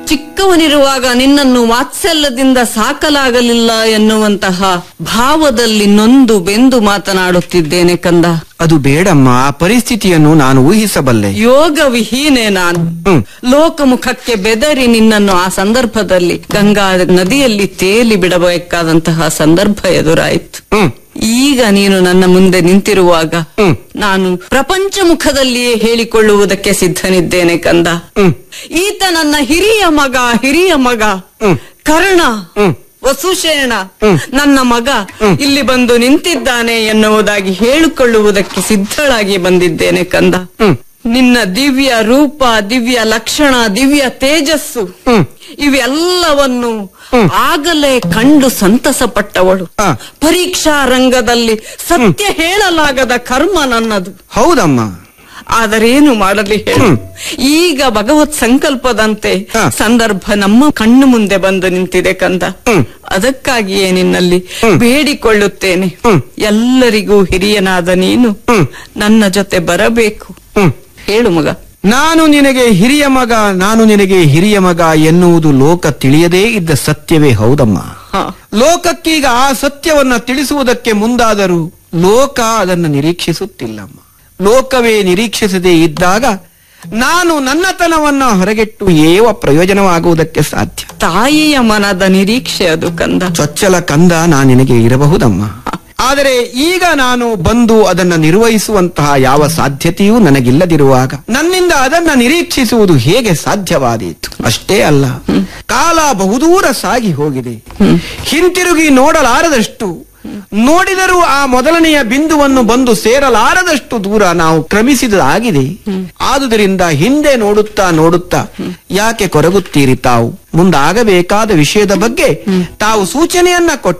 ಚಿಕ್ಕವನಿರುವಾಗ ನಿನ್ನನ್ನು ವಾತ್ಸಲ್ಯದಿಂದ ಸಾಕಲಾಗಲಿಲ್ಲ ಎನ್ನುವಂತಹ ಭಾವದಲ್ಲಿ ನೊಂದು ಬೆಂದು ಮಾತನಾಡುತ್ತಿದ್ದೇನೆ ಕಂದ ಅದು ಬೇಡಮ್ಮ ಆ ಪರಿಸ್ಥಿತಿಯನ್ನು ನಾನು ಊಹಿಸಬಲ್ಲೆ ಯೋಗ ವಿಹೀನೆ ನಾನು ಹ್ಮ್. ಲೋಕಮುಖಕ್ಕೆ ಬೆದರಿ ನಿನ್ನನ್ನು ಆ ಸಂದರ್ಭದಲ್ಲಿ ಗಂಗಾ ನದಿಯಲ್ಲಿ ತೇಲಿ ಬಿಡಬೇಕಾದಂತಹ ಸಂದರ್ಭ ಎದುರಾಯಿತು ಹ್ಮ್ ಈಗ ನೀನು ನನ್ನ ಮುಂದೆ ನಿಂತಿರುವಾಗ ಹ್ಮ್. ನಾನು ಪ್ರಪಂಚ ಮುಖದಲ್ಲಿಯೇ ಹೇಳಿಕೊಳ್ಳುವುದಕ್ಕೆ ಸಿದ್ಧನಿದ್ದೇನೆ ಕಂದ ಹ್ಮ್. ಈತ ನನ್ನ ಹಿರಿಯ ಮಗ ಹಿರಿಯ ಮಗ ಹ್ಮ್. ಕರ್ಣ ಹ್ಮ್. ವಸುಶೇಣ ಹ್ಮ್. ನನ್ನ ಮಗ ಇಲ್ಲಿ ಬಂದು ನಿಂತಿದ್ದಾನೆ ಎನ್ನುವುದಾಗಿ ಹೇಳಿಕೊಳ್ಳುವುದಕ್ಕೆ ಸಿದ್ಧಳಾಗಿ ಬಂದಿದ್ದೇನೆ ಕಂದ ಹ್ಮ್. ನಿನ್ನ ದಿವ್ಯ ರೂಪ ದಿವ್ಯ ಲಕ್ಷಣ ದಿವ್ಯ ತೇಜಸ್ಸು ಹ್ಮ್. ಇವೆಲ್ಲವನ್ನು ಆಗಲೇ ಕಂಡು ಸಂತಸ ಪಟ್ಟವಳು ಆ. ಪರೀಕ್ಷಾ ರಂಗದಲ್ಲಿ ಸತ್ಯ ಹೇಳಲಾಗದ ಕರ್ಮ ನನ್ನದು ಹೌದಮ್ಮ ಆದರೇನು ಮಾಡಲಿ ಹೇಳು ಈಗ ಭಗವತ್ ಸಂಕಲ್ಪದಂತೆ ಹ. ಸಂದರ್ಭ ನಮ್ಮ ಕಣ್ಣು ಮುಂದೆ ಬಂದು ನಿಂತಿದೆ ಕಂದ ಹ್ಮ್. ಅದಕ್ಕಾಗಿಯೇ ನಿನ್ನಲ್ಲಿ ಹ್ಮ್. ಬೇಡಿಕೊಳ್ಳುತ್ತೇನೆ ಹ್ಮ್. ಎಲ್ಲರಿಗೂ ಹಿರಿಯನಾದ ನೀನು ಹ್ಮ್. ನನ್ನ ಜೊತೆ ಬರಬೇಕು ಹ್ಮ್ ಹೇಳು ಮಗ ನಾನು ನಿನಗೆ ಹಿರಿಯ ಮಗ ನಾನು ನಿನಗೆ ಹಿರಿಯ ಮಗ ಎನ್ನುವುದು ಲೋಕ ತಿಳಿಯದೇ ಇದ್ದ ಸತ್ಯವೇ ಹೌದಮ್ಮ ಹ. ಲೋಕಕ್ಕೀಗ ಆ ಸತ್ಯವನ್ನ ತಿಳಿಸುವುದಕ್ಕೆ ಮುಂದಾದರೂ ಲೋಕ ಅದನ್ನು ನಿರೀಕ್ಷಿಸುತ್ತಿಲ್ಲಮ್ಮ ಲೋಕವೇ ನಿರೀಕ್ಷಿಸದೇ ಇದ್ದಾಗ ನಾನು ನನ್ನತನವನ್ನ ಹೊರಗೆಟ್ಟು ಏವ ಪ್ರಯೋಜನವಾಗುವುದಕ್ಕೆ ಸಾಧ್ಯ ತಾಯಿಯ ಮನದ ನಿರೀಕ್ಷೆ ಅದು ಕಂದ ಚೊಚ್ಚಲ ಕಂದ ನಾ ನಿನಗೆ ಇರಬಹುದಮ್ಮ ಆದರೆ ಈಗ ನಾನು ಬಂದು ಅದನ್ನ ನಿರ್ವಹಿಸುವಂತಹ ಯಾವ ಸಾಧ್ಯತೆಯೂ ನನಗಿಲ್ಲದಿರುವಾಗ ನನ್ನಿಂದ ಅದನ್ನ ನಿರೀಕ್ಷಿಸುವುದು ಹೇಗೆ ಸಾಧ್ಯವಾದೀತು ಅಷ್ಟೇ ಅಲ್ಲ ಕಾಲ ಬಹುದೂರ ಸಾಗಿ ಹೋಗಿದೆ ಹಿಂತಿರುಗಿ ನೋಡಲಾರದಷ್ಟು ನೋಡಿದರೂ ಆ ಮೊದಲನೆಯ ಬಿಂದುವನ್ನು ಬಂದು ಸೇರಲಾರದಷ್ಟು ದೂರ ನಾವು ಕ್ರಮಿಸಿದಾಗಿದೆ ಆದುದರಿಂದ ಹಿಂದೆ ನೋಡುತ್ತಾ ನೋಡುತ್ತಾ ಯಾಕೆ ಕೊರಗುತ್ತೀರಿ ತಾವು ಮುಂದಾಗಬೇಕಾದ ವಿಷಯದ ಬಗ್ಗೆ ತಾವು ಸೂಚನೆಯನ್ನ ಕೊಟ್ಟು